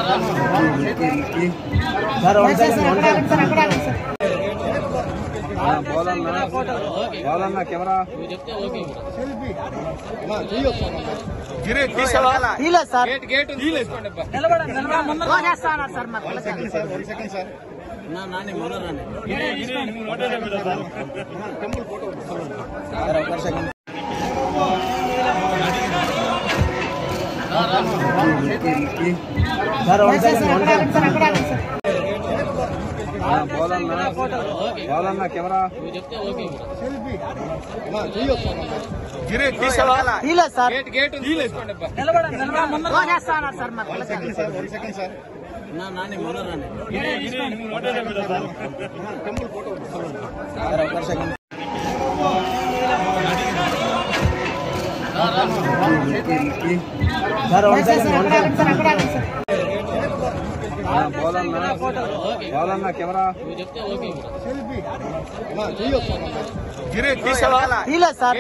sir one second one బోలన్నా బోలన్నా camera తీలేదు sir sir one second one బోలన్నా బోలన్నా కెమెరా తీలేదు sir sir one second one బోలన్నా బోలన్నా కెమెరా తీలేదు సార్